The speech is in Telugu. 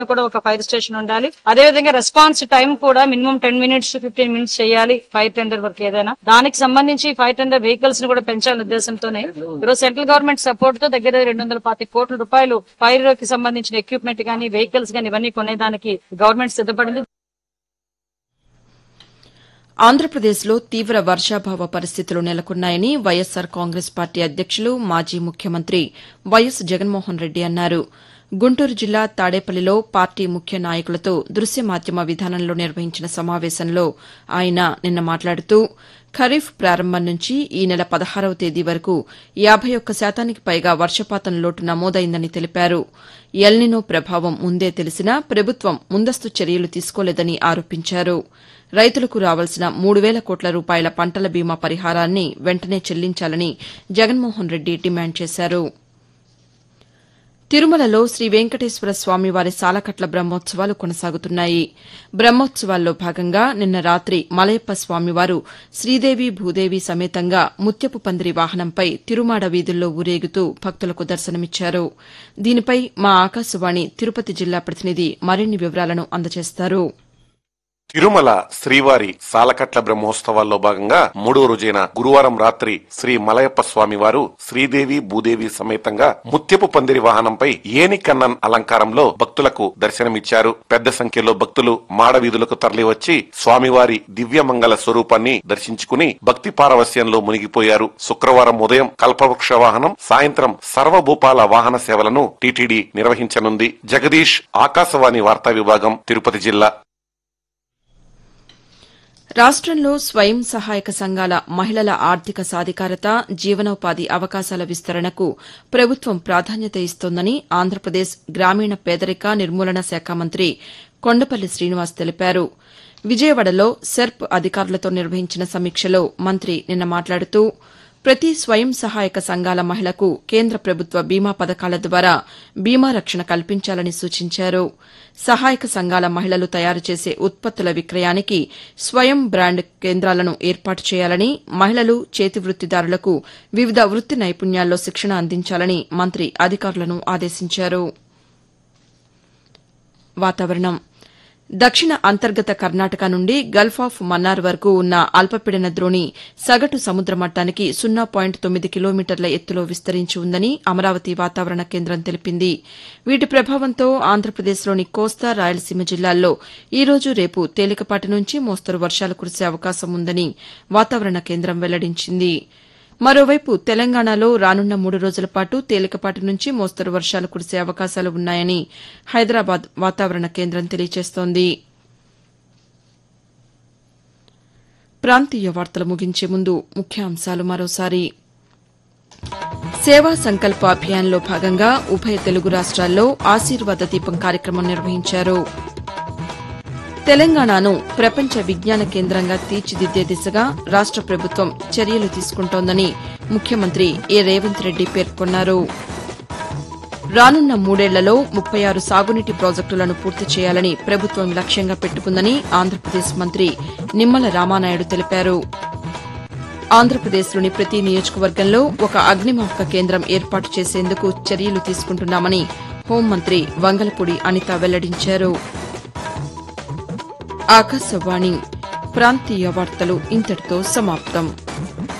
కూడా ఒక ఫైర్ స్టేషన్ ఉండాలి అదే విధంగా రెస్పాన్స్ టైం కూడా minimum ten minutes fifteen minutes చేయాలి ఫైర్ టెండర్ వర్క్ ఏదైనా దానికి సంబంధించి ఫైర్ టెండర్ వెహికల్స్ ని కూడా పెంచాలనే ఉద్దేశంతోనే ఈరోజు సెంట్రల్ గవర్నమెంట్ సపోర్ట్ తో దగ్గర రెండు వందల పాతి కోట్ల రూపాయలు ఫైర్ కి సంబంధించిన ఎక్విప్మెంట్ గానీ వెహికల్స్ గానీ ఇవన్నీ కొనేదానికి గవర్నమెంట్ సిద్ధపడింది ఆంధ్రప్రదేశ్లో తీవ్ర వర్షాభావ పరిస్థితులు నెలకొన్నాయని వైఎస్సార్ కాంగ్రెస్ పార్టీ అధ్యక్షులు మాజీ ముఖ్యమంత్రి వైఎస్ జగన్మోహన్ రెడ్డి అన్నారు గుంటూరు జిల్లా తాడేపల్లిలో పార్టీ ముఖ్య నాయకులతో దృశ్య మాధ్యమ విధానంలో నిర్వహించిన సమావేశంలో ఆయన నిన్న మాట్లాడుతూ ఖరీఫ్ ప్రారంభం నుంచి ఈ నెల పదహారవ తేదీ వరకు యాబై ఒక్క శాతానికి పైగా వర్షపాతం లోటు నమోదైందని తెలిపారు ఎల్నినో ప్రభావం ముందే తెలిసినా ప్రభుత్వం ముందస్తు చర్యలు తీసుకోలేదని ఆరోపించారు రైతులకు రావాల్సిన మూడు వేల కోట్ల రూపాయల పంటల బీమా పరిహారాన్ని వెంటనే చెల్లించాలని జగన్మోహన్ రెడ్డి డిమాండ్ చేశారు తిరుమలలో శ్రీ వెంకటేశ్వర స్వామివారి సాలకట్ల బ్రహ్మోత్సవాలు కొనసాగుతున్నాయి బ్రహ్మోత్సవాల్లో భాగంగా నిన్న రాత్రి మలయప్ప స్వామివారు శ్రీదేవి భూదేవి సమేతంగా ముత్యపు పందిరి వాహనంపై తిరుమాడ వీధుల్లో ఊరేగుతూ భక్తులకు దర్శనమిచ్చారు దీనిపై మా ఆకాశవాణి తిరుపతి జిల్లా ప్రతినిధి మరిన్ని వివరాలను అందజేస్తారు తిరుమల శ్రీవారి సాలకట్ల బ్రహ్మోత్సవాల్లో భాగంగా మూడో రోజైన గురువారం రాత్రి శ్రీ మలయప్ప స్వామి వారు శ్రీదేవి భూదేవి సమేతంగా ముత్యపు పందిరి వాహనంపై ఏనికన్నన్ అలంకారంలో భక్తులకు దర్శనమిచ్చారు పెద్ద సంఖ్యలో భక్తులు మాడవీధులకు తరలివచ్చి స్వామివారి దివ్యమంగళ స్వరూపాన్ని దర్శించుకుని భక్తి పారవస్యంలో మునిగిపోయారు శుక్రవారం ఉదయం కల్పవృక్ష వాహనం సాయంత్రం సర్వభూపాల వాహన సేవలను టీటీడీ నిర్వహించనుంది జగదీష్ ఆకాశవాణి వార్తా విభాగం తిరుపతి జిల్లా రాష్టంలో స్వయం సహాయక సంఘాల మహిళల ఆర్థిక సాధికారత జీవనోపాధి అవకాశాల విస్తరణకు ప్రభుత్వం ప్రాధాన్యత ఇస్తోందని ఆంధ్రప్రదేశ్ గ్రామీణ పేదరిక నిర్మూలన శాఖ మంత్రి కొండపల్లి శ్రీనివాస్ తెలిపారు విజయవాడలో సెర్ప్ అధికారులతో నిర్వహించిన సమీక్షలో మంత్రి నిన్న మాట్లాడుతూ ప్రతి స్వయం సహాయక సంఘాల మహిళకు కేంద్ర ప్రభుత్వ బీమా పథకాల ద్వారా బీమా రక్షణ కల్పించాలని సూచించారు సహాయక సంఘాల మహిళలు తయారు చేసే ఉత్పత్తుల విక్రయానికి స్వయం బ్రాండ్ కేంద్రాలను ఏర్పాటు చేయాలని మహిళలు చేతి వృత్తిదారులకు వివిధ వృత్తి నైపుణ్యాల్లో శిక్షణ అందించాలని మంత్రి అధికారులను ఆదేశించారు వాతావరణం దక్షిణ అంతర్గత కర్ణాటక నుండి గల్ఫ్ ఆఫ్ మన్నార్ వరకు ఉన్న అల్పపీడన ద్రోణి సగటు సముద్ర మట్టానికి సున్నా పాయింట్ తొమ్మిది కిలోమీటర్ల ఎత్తులో విస్తరించి ఉందని అమరావతి వాతావరణ కేంద్రం తెలిపింది వీటి ప్రభావంతో ఆంధ్రప్రదేశ్లోని కోస్తా రాయలసీమ జిల్లాల్లో ఈ రోజు రేపు తేలికపాటి నుంచి మోస్తరు వర్షాలు కురిసే అవకాశం ఉందని వాతావరణ కేంద్రం వెల్లడించింది మరోవైపు తెలంగాణలో రానున్న మూడు రోజుల పాటు తేలికపాటి నుంచి మోస్తరు వర్షాలు కురిసే అవకాశాలు ఉన్నాయని హైదరాబాద్ వాతావరణ కేంద్రం తెలియజేస్తోంది ప్రాంతీయ వార్తలు ముగించే ముందు ముఖ్యాంశాలు మరోసారి సేవా సంకల్ప అభియాన్లో భాగంగా ఉభయ తెలుగు రాష్ట్రాల్లో ఆశీర్వాద దీపం కార్యక్రమం నిర్వహించారు తెలంగాణను ప్రపంచ విజ్ఞాన కేంద్రంగా తీర్చిదిద్దే దిశగా రాష్ట ప్రభుత్వం చర్యలు తీసుకుంటోందని ముఖ్యమంత్రి ఏ రేవంత్ రెడ్డి పేర్కొన్నారు రానున్న మూడేళ్లలో ముప్పై ఆరు సాగునీటి ప్రాజెక్టులను పూర్తి చేయాలని ప్రభుత్వం లక్ష్యంగా పెట్టుకుందని ఆంధ్రప్రదేశ్ మంత్రి నిమ్మల రామానాయుడు తెలిపారు ఆంధ్రప్రదేశ్లోని ప్రతి నియోజకవర్గంలో ఒక అగ్నిమాపక కేంద్రం ఏర్పాటు చేసేందుకు చర్యలు తీసుకుంటున్నామని హోంమంత్రి వంగలపూడి అనిత వెల్లడించారు ఆకాశవాణి ప్రాంతీయ వార్తలు ఇంతటితో సమాప్తం